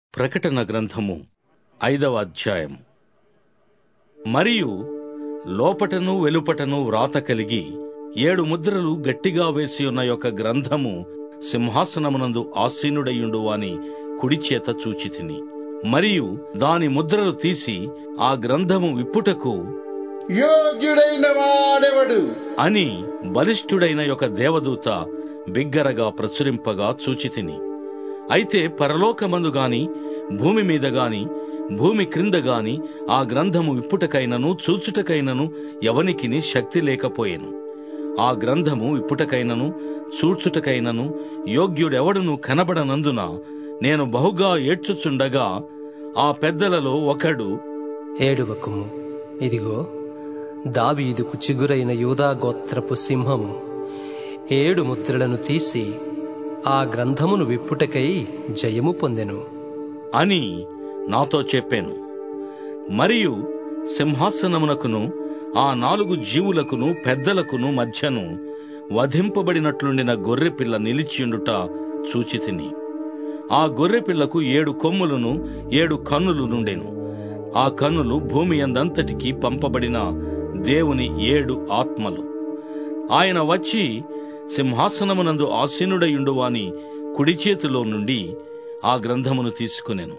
ప్రకటన గ్రంథము ఐదవ అధ్యాయం మరియు లోపటను వెలుపటను వ్రాత కలిగి ఏడు ముద్రలు గట్టిగా వేసి ఉన్న యొక్క గ్రంథము సింహాసనమునందు ఆసీనుడయుండు వాని కుడి చేత చూచితిని మరియు దాని ముద్రలు తీసి ఆ గ్రంథము విప్పుటకు యోగ్యుడైన వాడెవడు అని బలిష్ఠుడైన యొక్క దేవదూత బిగ్గరగా ప్రచురింపగా చూచితిని అయితే పరలోకమందు గాని భూమి మీద గాని భూమి క్రింద గాని ఆ గ్రంథము విప్పుటకైనను చూచుటకైనను ఎవనికిని శక్తి లేకపోయెను ఆ గ్రంథము విప్పుటకైనను చూచుటకైనను యోగ్యుడెవడును కనబడనందున నేను బహుగా ఏడ్చుచుండగా ఆ పెద్దలలో ఒకడు ఏడువకుము ఇదిగో దావీదుకు చిగురైన యూదా గోత్రపు సింహము ఏడు ముద్రలను తీసి ఆ గ్రంథమును విప్పుటకై జయము పొందెను అని నాతో చెప్పాను మరియు సింహాసనమునకును ఆ నాలుగు జీవులకును పెద్దలకును మధ్యను వధింపబడినట్లుండిన గొర్రెపిల్ల నిలిచియుండుట చూచితిని ఆ గొర్రెపిల్లకు ఏడు కొమ్ములను ఏడు కన్నులు నుండెను ఆ కన్నులు భూమి అందంతటికి పంపబడిన దేవుని ఏడు ఆత్మలు ఆయన వచ్చి సింహాసనమునందు ఆసీనుడయుండువాని కుడి చేతిలో నుండి ఆ గ్రంథమును తీసుకునెను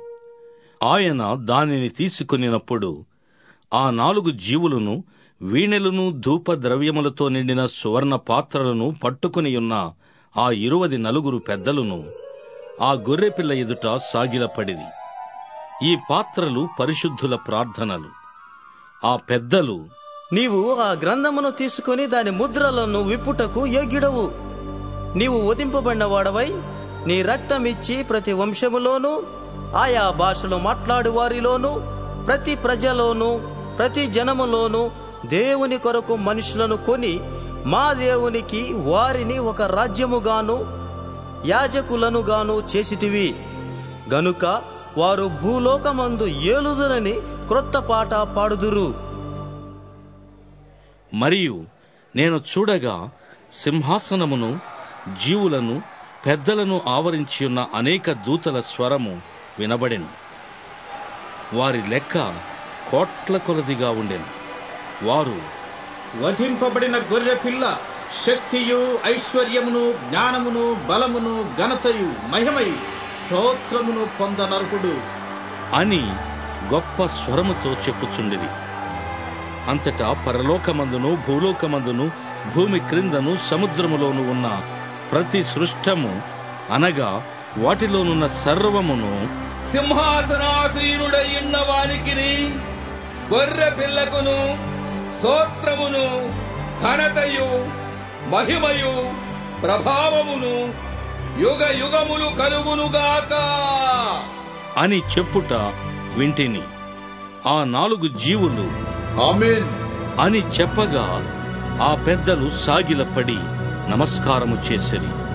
ఆయన దానిని తీసుకునినప్పుడు ఆ నాలుగు జీవులను వీణెలను ధూప ద్రవ్యములతో నిండిన సువర్ణ పాత్రలను పట్టుకుని ఉన్న ఆ ఇరువది నలుగురు పెద్దలను ఆ గొర్రెపిల్ల ఎదుట సాగిలపడిరి ఈ పాత్రలు పరిశుద్ధుల ప్రార్థనలు ఆ పెద్దలు నీవు ఆ గ్రంథమును తీసుకుని దాని ముద్రలను విప్పుటకు యోగ్యుడవు నీవు వధింపబడిన వాడవై నీ రక్తమిచ్చి ప్రతి వంశములోను ఆయా భాషలు మాట్లాడు వారిలోను ప్రతి ప్రజలోను ప్రతి జనములోను దేవుని కొరకు మనుషులను కొని మా దేవునికి వారిని ఒక రాజ్యముగాను యాజకులనుగాను చేసితివి గనుక వారు భూలోకమందు ఏలుదురని క్రొత్త పాట పాడుదురు మరియు నేను చూడగా సింహాసనమును జీవులను పెద్దలను ఆవరించి ఉన్న అనేక దూతల స్వరము వినబడెను వారి లెక్క కోట్ల కొలదిగా ఉండెను వారు వధింపబడిన గొర్రె పిల్ల శక్తియు ఐశ్వర్యమును జ్ఞానమును బలమును ఘనతయు మహిమయు స్తోత్రమును పొందనర్హుడు అని గొప్ప స్వరముతో చెప్పుచుండిరి అంతటా పరలోకమందును భూలోకమందును భూమి క్రిందను సముద్రములోను ఉన్న ప్రతి సృష్టము అనగా వాటిలోనున్న సర్వమును సింహాసనాసీనుడయ్యున్న వానికిని గొర్రె పిల్లకును స్తోత్రమును ఘనతయు మహిమయు ప్రభావమును యుగ యుగములు కలుగునుగాక అని చెప్పుట వింటిని ఆ నాలుగు జీవులు ఆమేన్ అని చెప్పగా ఆ పెద్దలు సాగిలపడి నమస్కారము చేసిరి